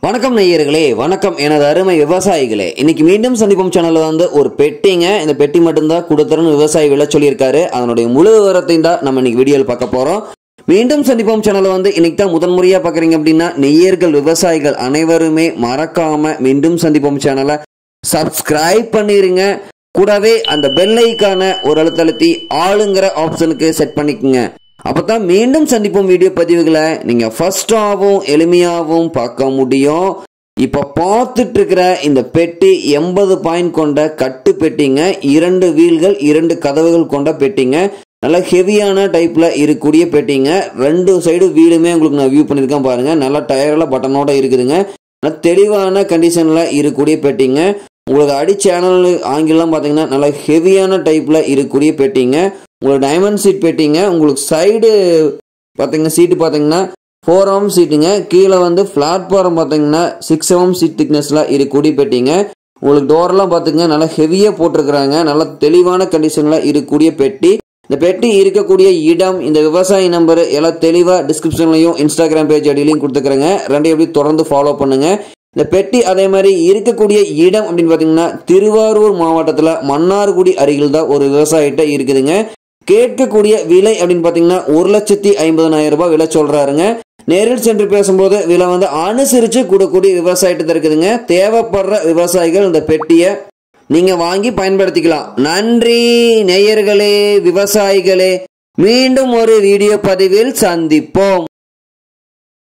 வணக்கம் நேயர்களே வணக்கம் எனது அருமை விவசாயிகளே இன்னைக்கு மீண்டும் சந்திப்போம் சேனல்ல வந்து ஒரு பெட்டிங்க இந்த பெட்டி மட்டும்தான் கொடுத்துருன்னு விவசாயி விலை சொல்லியிருக்காரு அதனுடைய முழு விவரத்தையும் தான் நம்ம இன்னைக்கு வீடியோவில் பார்க்க போறோம் மீண்டும் சந்திப்போம் சேனல் வந்து இன்னைக்கு தான் முதன்முறையா பாக்குறீங்க அப்படின்னா நெய்யர்கள் விவசாயிகள் அனைவருமே மறக்காம மீண்டும் சந்திப்போம் சேனலை சப்ஸ்கிரைப் பண்ணிருங்க கூடவே அந்த பெல் ஐக்கான ஒரு அழுத்தழுத்தி ஆளுங்கிற ஆப்ஷனுக்கு செட் பண்ணிக்கோங்க அப்பதான் மீண்டும் சந்திப்போம் வீடியோ பதிவுகளை நீங்க ஃபர்ஸ்டாகவும் எளிமையாகவும் பார்க்க முடியும் இப்ப பார்த்துட்டு இருக்கிற இந்த பெட்டி எண்பது பாயிண்ட் கொண்ட கட்டு பெட்டிங்க இரண்டு வீல்கள் இரண்டு கதவுகள் கொண்ட பெட்டிங்க நல்ல ஹெவியான டைப்ல இருக்கக்கூடிய பெட்டிங்க ரெண்டு சைடு வீலுமே உங்களுக்கு நான் வியூ பண்ணியிருக்கேன் பாருங்க நல்ல டயரில் பட்டனோட இருக்குதுங்க நல்ல தெளிவான கண்டிஷன்ல இருக்கக்கூடிய பெட்டிங்க உங்களுக்கு அடி சேனல் ஆங்கிலம் பார்த்தீங்கன்னா நல்ல ஹெவியான டைப்ல இருக்கக்கூடிய பெட்டிங்க உங்களுக்கு டைமண்ட் சீட் பெட்டிங்க உங்களுக்கு சைடு பார்த்தீங்கன்னா சீட்டு பார்த்தீங்கன்னா ஃபோர் எம் சீட்டுங்க கீழே வந்து பிளாட்ஃபார்ம் பார்த்தீங்கன்னா சிக்ஸ் எம் சீட் திக்னஸ்ல இருக்கக்கூடிய பெட்டிங்க உங்களுக்கு டோர்லாம் பார்த்துங்க நல்லா ஹெவியாக போட்டிருக்கிறாங்க நல்ல தெளிவான கண்டிஷனில் இருக்கக்கூடிய பெட்டி இந்த பெட்டி இருக்கக்கூடிய இடம் இந்த விவசாய நம்பர் எல்லாம் தெளிவாக டிஸ்கிரிப்ஷன்லையும் இன்ஸ்டாகிராம் பேஜ் அடியிலையும் கொடுத்துக்கிறேங்க ரெண்டையும் எப்படி தொடர்ந்து ஃபாலோ பண்ணுங்க இந்த பெட்டி அதே மாதிரி இருக்கக்கூடிய இடம் அப்படின்னு பார்த்தீங்கன்னா திருவாரூர் மாவட்டத்தில் மன்னார்குடி அருகில் தான் ஒரு விவசாயிட்ட இருக்குதுங்க கேட்கக்கூடிய விலை அப்படின்னு பார்த்தீங்கன்னா ஒரு லட்சத்தி ஐம்பதனாயிரம் ரூபாய் விலை சொல்றாருங்க நேரில் சென்று பேசும்போது விலை வந்து அனுசரித்து கொடுக்கக்கூடிய விவசாயிட்ட இருக்குதுங்க தேவைப்படுற விவசாயிகள் இந்த பெட்டியை நீங்க வாங்கி பயன்படுத்திக்கலாம் நன்றி நேயர்களே விவசாயிகளே மீண்டும் ஒரு வீடியோ பதிவில் சந்திப்போம்